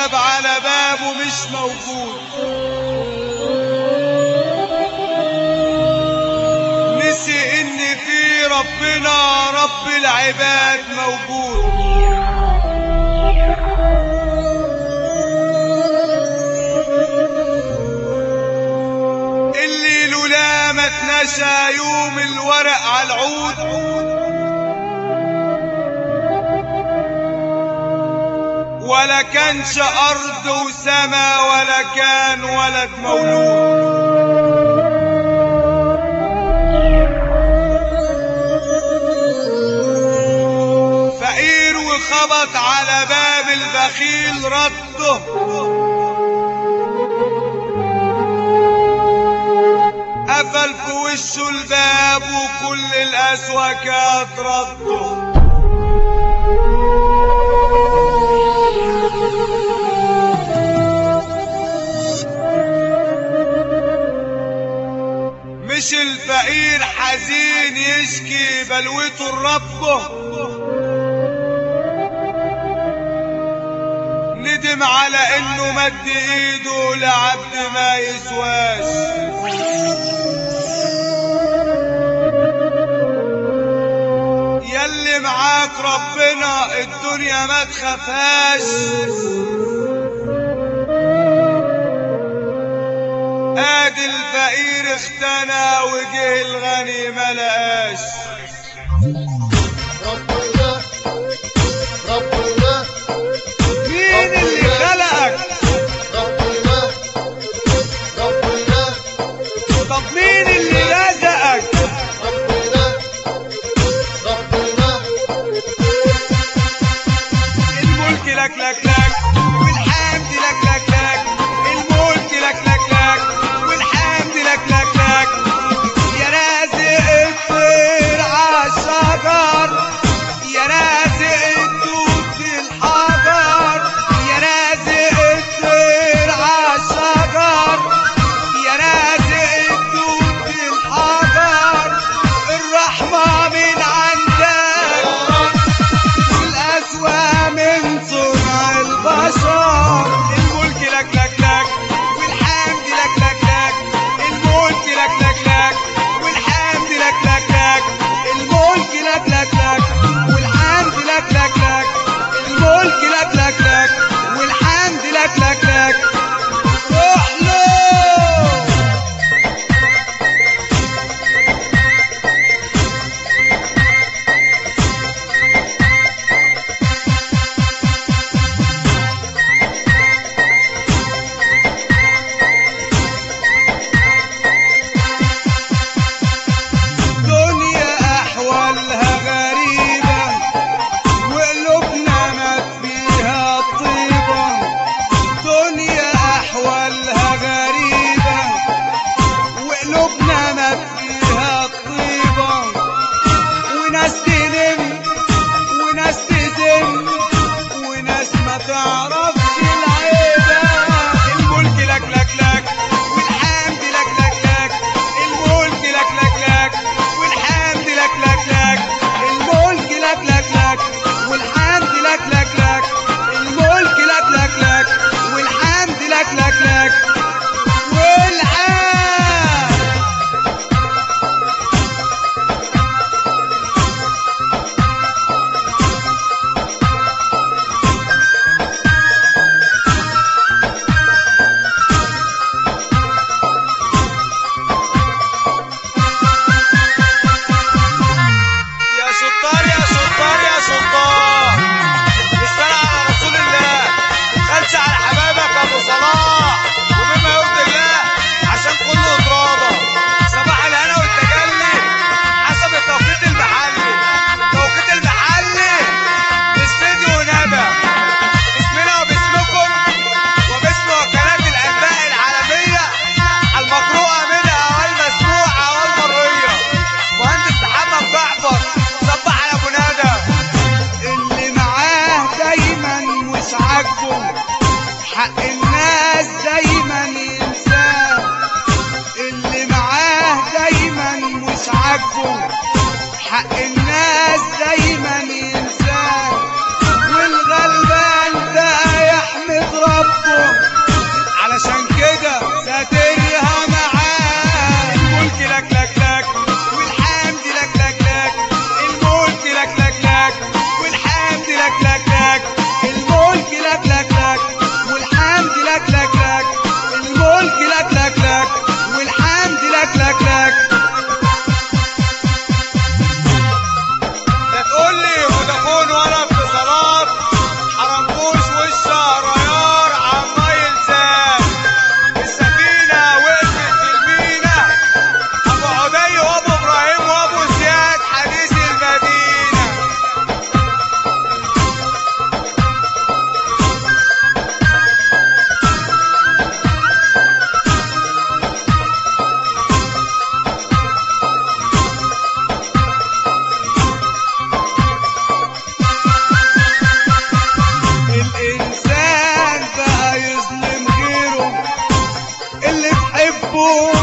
كتب على بابه مش موجود نسي ان في ربنا رب العباد موجود اللي لولا ما اتنشى يوم الورق على العود ولا كانش أرض وسما ولا كان ولد مولود فقير وخبط على باب البخيل رده قفل في وشه الباب وكل الأسواكات رده مش الفقير حزين يشكي بلوته لربه ندم على انه مد ايده لعبد ما يسواش يلي معاك ربنا الدنيا ما تخافهاش ادي الفقير اختنى وجه الغني ملقاش ربنا ربنا مين اللي خلقك ربنا ربنا طب مين اللي رزقك ربنا ربنا الملك لك لك لك والحمد لك لك لك الملك لك لك لك والحمد لك لك لك يا رازق الطير الكون